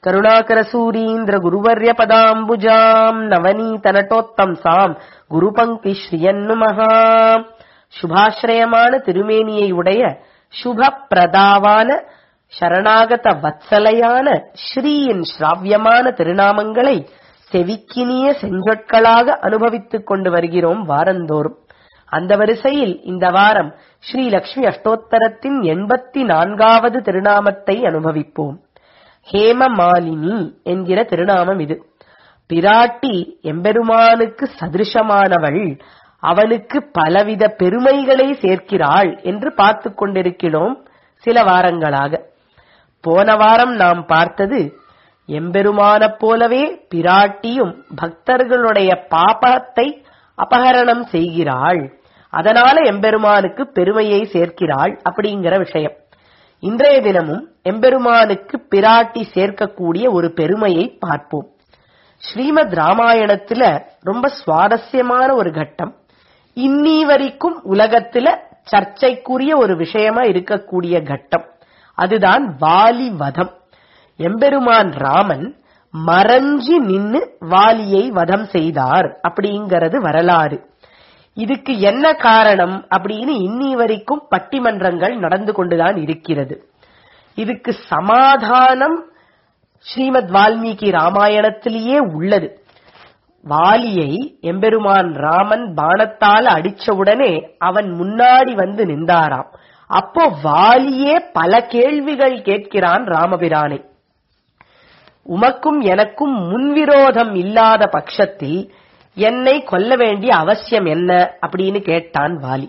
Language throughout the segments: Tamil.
கருணாகரசூரீந்திர குருவர்ய பதாம்புஜாம் நவநீத நட்டோத்தம்சாம் குரு பங்கி ஸ்ரீயன்னுமகா சுபாஸ்ரயமான திருமேனியை உடைய சுப பிரதாவான சரணாகத வத்சலையான ஸ்ரீயின் ஸ்ராவியமான திருநாமங்களை செவிக்கினிய செஞ்சொற்களாக அனுபவித்துக் கொண்டு வருகிறோம் வாரந்தோறும் அந்த வரிசையில் இந்த வாரம் ஸ்ரீ லக்ஷ்மி அஷ்டோத்தரத்தின் எண்பத்தி நான்காவது திருநாமத்தை அனுபவிப்போம் ஹேமமாலினி என்கிற திருநாமம் இது பிராட்டி எம்பெருமானுக்கு சதிருஷமானவள் அவனுக்கு பலவித பெருமைகளை சேர்க்கிறாள் என்று பார்த்துக் கொண்டிருக்கிறோம் சில வாரங்களாக போன வாரம் நாம் பார்த்தது எம்பெருமானப் போலவே பிராட்டியும் பக்தர்களுடைய பாபத்தை அபகரணம் செய்கிறாள் அதனால எம்பெருமானுக்கு பெருமையை சேர்க்கிறாள் அப்படிங்கிற விஷயம் இன்றைய தினமும் எம்பெருமானுக்கு பிராட்டி சேர்க்கக்கூடிய ஒரு பெருமையை பார்ப்போம் ஸ்ரீமத் ராமாயணத்துல ரொம்ப சுவாரஸ்யமான ஒரு கட்டம் இன்னி வரைக்கும் உலகத்துல சர்ச்சைக்குரிய ஒரு விஷயமா இருக்கக்கூடிய கட்டம் அதுதான் வாலி வதம் எம்பெருமான் ராமன் மறைஞ்சி நின்னு வாலியை வதம் செய்தார் அப்படிங்கிறது வரலாறு இதுக்கு என்ன காரணம் அப்படின்னு இன்னி வரைக்கும் பட்டிமன்றங்கள் நடந்து கொண்டுதான் இருக்கிறது இதுக்கு சமாதானம் ஸ்ரீமத் வால்மீகி ராமாயணத்திலேயே உள்ளது வாலியை எம்பெருமான் ராமன் பானத்தால் அடிச்ச உடனே அவன் முன்னாடி வந்து நின்றாராம் அப்போ வாலியே பல கேள்விகள் கேட்கிறான் ராமபிரானை உமக்கும் எனக்கும் முன்விரோதம் இல்லாத பட்சத்தில் என்னை கொல்ல வேண்டிய அவசியம் என்ன அப்படின்னு கேட்டான் வாலி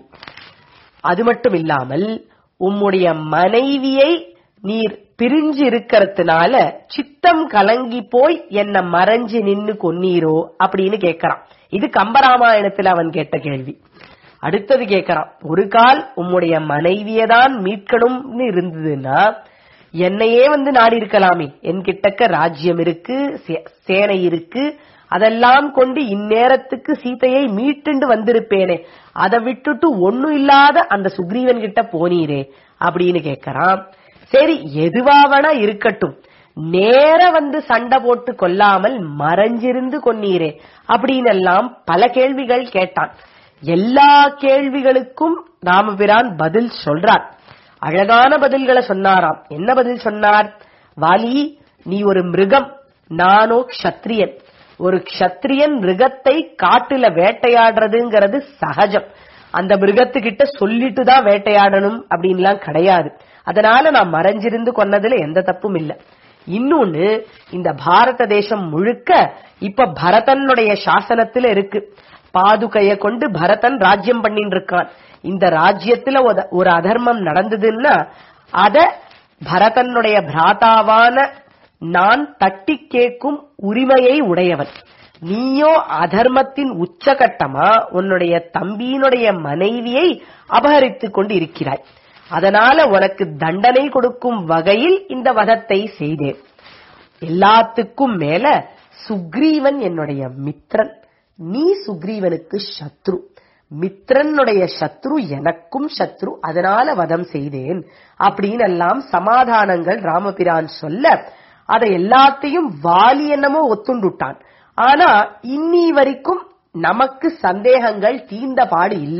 அது மட்டும் இல்லாமல் உம்முடைய மனைவியை நீர் பிரிஞ்சு இருக்கிறதுனால சித்தம் கலங்கி போய் என்ன மறைஞ்சு நின்னு கொன்னீரோ அப்படின்னு கேட்கறான் இது கம்பராமாயணத்துல அவன் கேட்ட கேள்வி அடுத்தது கேட்கறான் ஒரு கால் உம்முடைய மனைவியதான் மீட்கணும்னு இருந்ததுன்னா என்னையே வந்து நாடி இருக்கலாமே என்கிட்டக்க ராஜ்யம் இருக்கு சே- சேனை இருக்கு அதெல்லாம் கொண்டு இந்நேரத்துக்கு சீதையை மீட்டுண்டு வந்திருப்பேனே அதை விட்டுட்டு ஒண்ணும் இல்லாத அந்த சுக்ரீவன் கிட்ட போனீரே அப்படின்னு கேட்கறான் சரி எதுவாவனா இருக்கட்டும் நேர வந்து சண்டை போட்டு கொல்லாமல் மறைஞ்சிருந்து கொன்னீரே அப்படின்னு எல்லாம் பல கேள்விகள் கேட்டான் எல்லா கேள்விகளுக்கும் ராமபிரான் பதில் சொல்றார் அழகான பதில்களை சொன்னாராம் என்ன பதில் சொன்னார் வாலி நீ ஒரு மிருகம் நானோ க்ஷத்ரியன் ஒரு க்ஷத்ரியன் மிருகத்தை காட்டுல வேட்டையாடுறதுங்கிறது சகஜம் அந்த மிருகத்துக்கிட்ட சொல்லிட்டு தான் வேட்டையாடணும் அப்படின்லாம் கிடையாது அதனால நான் மறைஞ்சிருந்து கொன்னதுல எந்த தப்பும் இல்ல இன்னொன்னு இந்த பாரத தேசம் முழுக்க இப்ப பரதனுடைய சாசனத்துல இருக்கு பாதுகைய கொண்டு பரதன் ராஜ்யம் பண்ணிட்டு இருக்கான் இந்த ராஜ்யத்துல ஒரு- ஒரு அதர்மம் நடந்ததுன்னா அத பரதனுடைய பிராதாவான நான் தட்டி கேட்கும் உரிமையை உடையவன் நீயோ அதர்மத்தின் உச்சகட்டமா உன்னுடைய தம்பியினுடைய மனைவியை அபகரித்துக் கொண்டு இருக்கிறாய் அதனால உனக்கு தண்டனை கொடுக்கும் வகையில் இந்த வதத்தை செய்தேன் எல்லாத்துக்கும் மேல சுக்ரீவன் என்னுடைய மித்ரன் நீ சுக்ரீவனுக்கு சத்ரு மித்ரனுடைய சத்ரு எனக்கும் சத்ரு அதனால வதம் செய்தேன் அப்படின்னு எல்லாம் சமாதானங்கள் ராமபிரான் சொல்ல அதை எல்லாத்தையும் வாலி என்னமோ ஒத்துண்டுட்டான் ஆனா இன்னி வரைக்கும் நமக்கு சந்தேகங்கள் தீர்ந்த பாடு இல்ல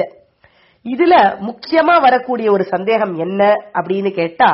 இதுல முக்கியமா வரக்கூடிய ஒரு சந்தேகம் என்ன அப்படின்னு கேட்டா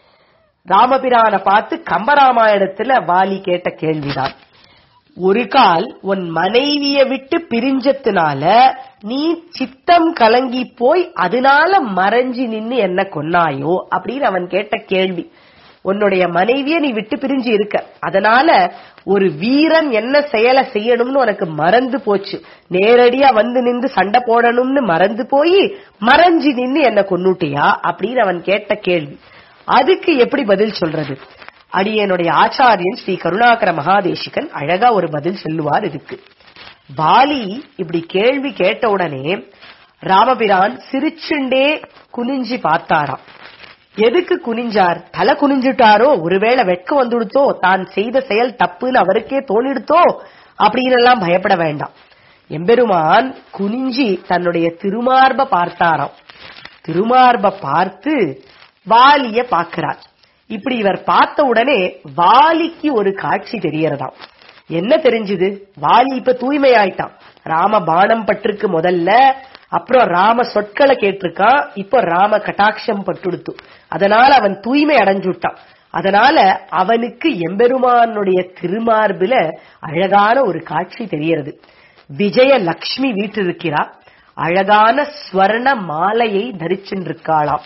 ராமபிரான பார்த்து கம்பராமாயணத்துல வாலி கேட்ட கேள்விதான் ஒரு கால் உன் மனைவிய விட்டு பிரிஞ்சதுனால நீ சித்தம் கலங்கி போய் அதனால மறைஞ்சு நின்னு என்ன கொன்னாயோ அப்படின்னு அவன் கேட்ட கேள்வி உன்னுடைய மனைவிய நீ விட்டு பிரிஞ்சு இருக்க அதனால ஒரு வீரன் என்ன செயலை செய்யணும்னு உனக்கு மறந்து போச்சு நேரடியா வந்து நின்று சண்டை போடணும்னு மறந்து போய் மறைஞ்சு நின்னு என்ன கொன்னுட்டியா அப்படின்னு அவன் கேட்ட கேள்வி அதுக்கு எப்படி பதில் சொல்றது அடியனுடைய ஆச்சாரியன் ஸ்ரீ கருணாகர மகாதேசிகன் அழகா ஒரு பதில் சொல்லுவார் இதுக்கு வாலி இப்படி கேள்வி கேட்ட உடனே ராமபிரான் சிரிச்சுண்டே குனிஞ்சி பார்த்தாராம் எதுக்கு குனிஞ்சார் தலை குனிஞ்சுட்டாரோ ஒருவேளை வெட்கம் வந்துடுத்தோ தான் செய்த செயல் தப்புன்னு அவருக்கே தோணிடுத்தோ அப்படின்னு எல்லாம் பயப்பட வேண்டாம் எம்பெருமான் குனிஞ்சி தன்னுடைய திருமார்ப பார்த்தாராம் திருமார்ப பார்த்து வாலிய பார்க்கிறார் இப்படி இவர் பார்த்த உடனே வாலிக்கு ஒரு காட்சி தெரியறதாம் என்ன தெரிஞ்சுது வாலி இப்ப தூய்மை ஆயிட்டான் ராம பானம் பட்டிருக்கு முதல்ல அப்புறம் ராம சொற்களை கேட்டிருக்கான் இப்போ ராம கட்டாட்சம் பட்டுடுத்து அதனால அவன் தூய்மை அடைஞ்சுட்டான் அதனால அவனுக்கு எம்பெருமானுடைய திருமார்பில அழகான ஒரு காட்சி தெரியறது விஜய லக்ஷ்மி வீற்றிருக்கிறா அழகான ஸ்வர்ண மாலையை தரிச்சின்றிருக்காளாம்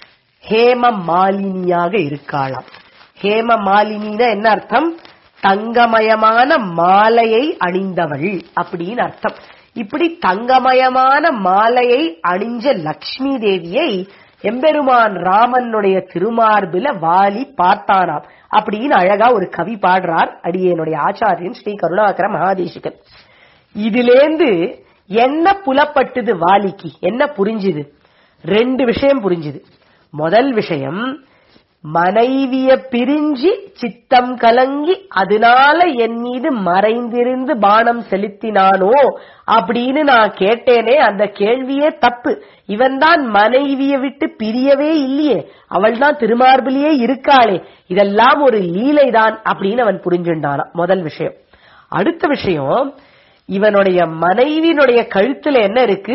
ஹேம மாலினியாக இருக்காளாம் ஹேம மாலினினா என்ன அர்த்தம் தங்கமயமான மாலையை அணிந்தவள் அப்படின்னு அர்த்தம் இப்படி தங்கமயமான மாலையை அணிஞ்ச லக்ஷ்மி தேவியை எம்பெருமான் ராமனுடைய திருமார்பில வாலி பார்த்தானாம் அப்படின்னு அழகா ஒரு கவி பாடுறார் அடியனுடைய ஆச்சாரியன் ஸ்ரீ கருணாகர மகாதேசிகன் இதிலேந்து என்ன புலப்பட்டது வாலிக்கு என்ன புரிஞ்சுது ரெண்டு விஷயம் புரிஞ்சுது முதல் விஷயம் மனைவிய பிரிஞ்சு சித்தம் கலங்கி அதனால என் மீது மறைந்திருந்து பானம் செலுத்தினானோ அப்படின்னு நான் கேட்டேனே அந்த கேள்வியே தப்பு இவன் தான் மனைவிய விட்டு பிரியவே இல்லையே அவள் தான் திருமார்பிலேயே இருக்காளே இதெல்லாம் ஒரு லீலைதான் அப்படின்னு அவன் புரிஞ்சுண்டானா முதல் விஷயம் அடுத்த விஷயம் இவனுடைய மனைவியினுடைய கழுத்துல என்ன இருக்கு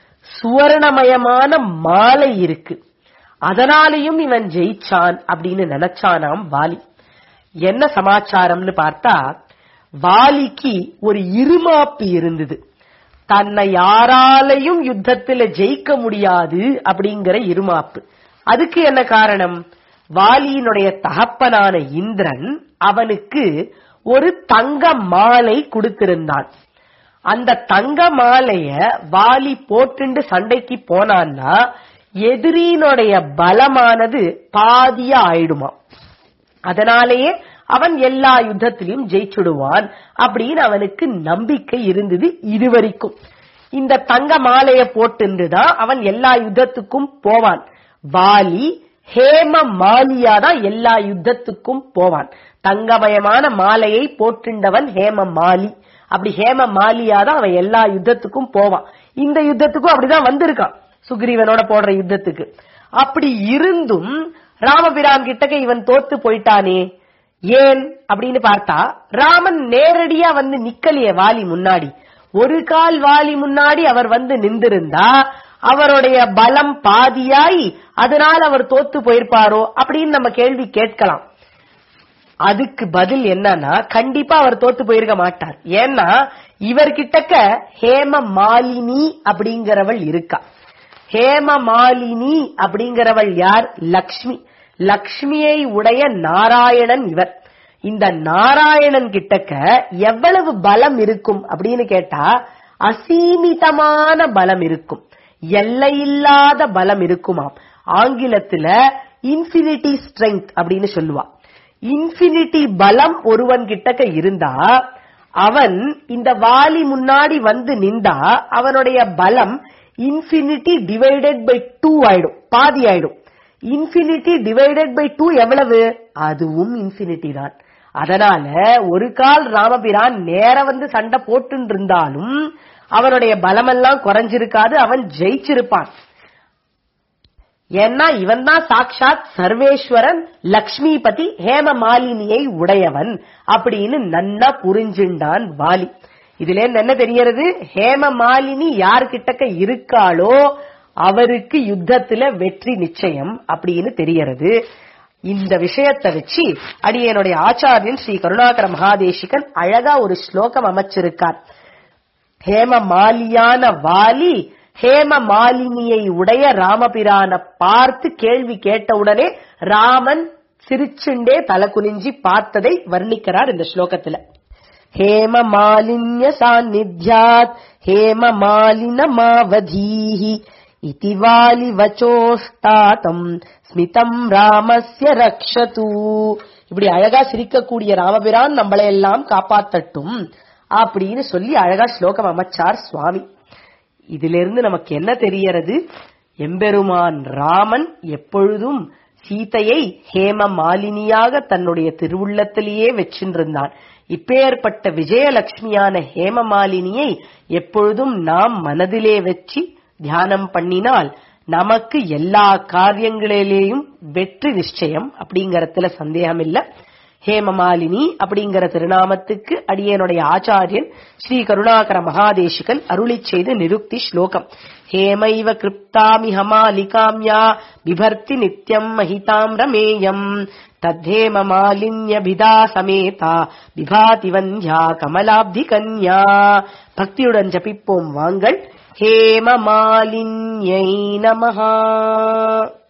சுவர்ணமயமான மாலை இருக்கு அதனாலையும் இவன் ஜெயிச்சான் அப்படின்னு நினைச்சானாம் வாலி என்ன சமாச்சாரம்னு பார்த்தா வாலிக்கு ஒரு இருமாப்பு இருந்தது தன்னை யாராலையும் யுத்தத்துல ஜெயிக்க முடியாது அப்படிங்கிற இருமாப்பு அதுக்கு என்ன காரணம் வாலியினுடைய தகப்பனான இந்திரன் அவனுக்கு ஒரு தங்க மாலை கொடுத்திருந்தான் அந்த தங்க மாலைய வாலி போட்டுண்டு சண்டைக்கு போனான்னா எதிரியினுடைய பலமானது பாதியா ஆயிடுமா அதனாலேயே அவன் எல்லா யுத்தத்திலையும் ஜெயிச்சுடுவான் அப்படின்னு அவனுக்கு நம்பிக்கை இருந்தது இதுவரைக்கும் இந்த தங்க மாலைய போட்டுதான் அவன் எல்லா யுத்தத்துக்கும் போவான் வாலி ஹேம மாலியா தான் எல்லா யுத்தத்துக்கும் போவான் தங்கமயமான மாலையை போட்டுண்டவன் ஹேம மாலி அப்படி ஹேம மாலியா தான் அவன் எல்லா யுத்தத்துக்கும் போவான் இந்த யுத்தத்துக்கும் அப்படிதான் வந்திருக்கான் சுக்ரீவனோட போடுற யுத்தத்துக்கு அப்படி இருந்தும் ராமபிரான் கிட்டக்க இவன் தோத்து போயிட்டானே ஏன் அப்படின்னு பார்த்தா ராமன் நேரடியா வந்து நிக்கலையே வாலி முன்னாடி ஒரு கால் வாலி முன்னாடி அவர் வந்து நின்றிருந்தா அவருடைய பலம் பாதியாய் அதனால அவர் தோத்து போயிருப்பாரோ அப்படின்னு நம்ம கேள்வி கேட்கலாம் அதுக்கு பதில் என்னன்னா கண்டிப்பா அவர் தோத்து போயிருக்க மாட்டார் ஏன்னா இவர்கிட்டக்க ஹேம மாலினி அப்படிங்கிறவள் இருக்கா ஹேம மாலினி அப்படிங்கிறவள் யார் லக்ஷ்மி லக்ஷ்மியை உடைய நாராயணன் இவர் இந்த நாராயணன் கிட்டக்க எவ்வளவு பலம் இருக்கும் அப்படின்னு கேட்டா அசீமிதமான பலம் இருக்கும் எல்லையில்லாத பலம் இருக்குமாம் ஆங்கிலத்துல இன்ஃபினிட்டி ஸ்ட்ரென்த் அப்படின்னு சொல்லுவா இன்ஃபினிட்டி பலம் ஒருவன் கிட்டக்க இருந்தா அவன் இந்த வாலி முன்னாடி வந்து நின்றா அவனுடைய பலம் இன்ஃபினிட்டி டிவைடட் பை டூ ஆயிடும் பாதி ஆயிடும் இன்ஃபினிட்டி டிவைடட் பை டூ எவ்வளவு அதுவும் இன்ஃபினிட்டி தான் அதனால ஒரு கால் ராமபிரான் நேர வந்து சண்டை போட்டு இருந்தாலும் அவனுடைய பலமெல்லாம் குறைஞ்சிருக்காது அவன் ஜெயிச்சிருப்பான் ஏன்னா இவன் தான் சாட்சாத் சர்வேஸ்வரன் லக்ஷ்மிபதி ஹேம மாலினியை உடையவன் அப்படின்னு நன்னா புரிஞ்சுண்டான் வாலி இதுல இருந்து என்ன தெரியறது ஹேம மாலினி யார்கிட்டக்க இருக்காளோ அவருக்கு யுத்தத்துல வெற்றி நிச்சயம் அப்படின்னு தெரியறது இந்த விஷயத்தை வச்சு அடியனுடைய ஆச்சாரியன் ஸ்ரீ கருணாகர மகாதேசிகன் அழகா ஒரு ஸ்லோகம் அமைச்சிருக்கார் ஹேம மாலியான வாலி ஹேம மாலினியை உடைய ராமபிரான பார்த்து கேள்வி கேட்டவுடனே ராமன் சிரிச்சுண்டே தலை குனிஞ்சி பார்த்ததை வர்ணிக்கிறார் இந்த ஸ்லோகத்துல ஹேம மாலின்ய சாநித்யாத் ஹேம மாலின மாவதீஹி இதி வாலி வச்சோஸ்தாத்தம் ஸ்மிதம் ராமஸ்ய ரக்ஷது இப்படி அழகா சிரிக்கக்கூடிய ராமபிரான் நம்மளை எல்லாம் காப்பாத்தட்டும் அப்படின்னு சொல்லி அழகா ஸ்லோகம் அமைச்சார் சுவாமி இதிலிருந்து நமக்கு என்ன தெரியறது எம்பெருமான் ராமன் எப்பொழுதும் சீதையை ஹேம மாலினியாக தன்னுடைய திருவுள்ளத்திலேயே வச்சின்றிருந்தான் இப்பேற்பட்ட விஜயலட்சுமியான ஹேம மாலினியை எப்பொழுதும் நாம் மனதிலே வச்சு தியானம் பண்ணினால் நமக்கு எல்லா காரியங்களிலேயும் வெற்றி நிச்சயம் அப்படிங்கறதுல சந்தேகம் இல்ல ஹேமமாலினி அப்படிங்கிற திருநாமத்துக்கு அடியனுடைய ஆச்சாரியன் ஸ்ரீ கருணாகர மகாதேசிகன் அருளி செய்த நிருக்தி ஸ்லோகம் ஹேமைவ கிருப்தாமி ஹமாலிகாம்யா விபர்த்தி நித்யம் மகிதாம் ரமேயம் தத்தேம மாலின்யபிதா சமேதா விபாதி வந்தியா கமலாப்தி கன்யா பக்தியுடன் ஜபிப்போம் வாங்கள் ஹேம மாலின்யை நமஹா